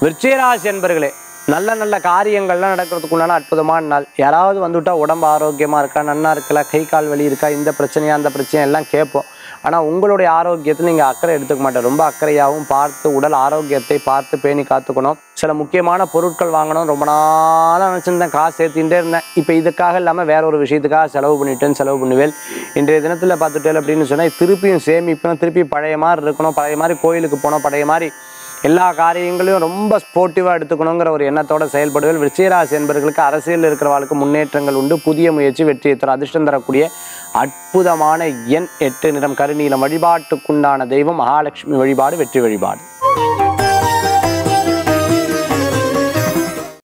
விருச்சிகராசி என்பர்களே நல்ல நல்ல காரியங்கள்லாம் நடக்கிறதுக்குள்ளான அற்புதமான நாள் யாராவது வந்துவிட்டா உடம்பு ஆரோக்கியமாக இருக்கா நன்னா இருக்கல கை கால் வலி இருக்கா இந்த பிரச்சனையா அந்த பிரச்சனை எல்லாம் கேட்போம் ஆனால் உங்களுடைய ஆரோக்கியத்தில் நீங்கள் அக்கறை எடுத்துக்க மாட்டேன் ரொம்ப அக்கறையாகவும் பார்த்து உடல் ஆரோக்கியத்தை பார்த்து பேணி காத்துக்கணும் சில முக்கியமான பொருட்கள் வாங்கணும் ரொம்ப நாளாக நினச்சிருந்தேன் காசு சேர்த்திகிட்டே இருந்தேன் இப்போ இதுக்காக இல்லாமல் வேற ஒரு விஷயத்துக்காக செலவு பண்ணிட்டேன் செலவு பண்ணுவேன் இன்றைய தினத்தில் பார்த்துட்டேன் அப்படின்னு சொன்னால் திருப்பியும் சேமிக்கணும் திருப்பி பழைய மாதிரி இருக்கணும் பழைய மாதிரி கோயிலுக்கு போகணும் பழைய மாதிரி எல்லா காரியங்களையும் ரொம்ப ஸ்போர்ட்டிவாக எடுத்துக்கணுங்கிற ஒரு எண்ணத்தோட செயல்படுவதில் விருச்சிகராசி என்பவர்களுக்கு அரசியலில் இருக்கிறவர்களுக்கு முன்னேற்றங்கள் உண்டு புதிய முயற்சி வெற்றியை தரும் அதிர்ஷ்டம் தரக்கூடிய அற்புதமான எண் எட்டு நிறம் கருநீலம் வழிபாட்டுக்குண்டான தெய்வம் மகாலட்சுமி வழிபாடு வெற்றி வழிபாடு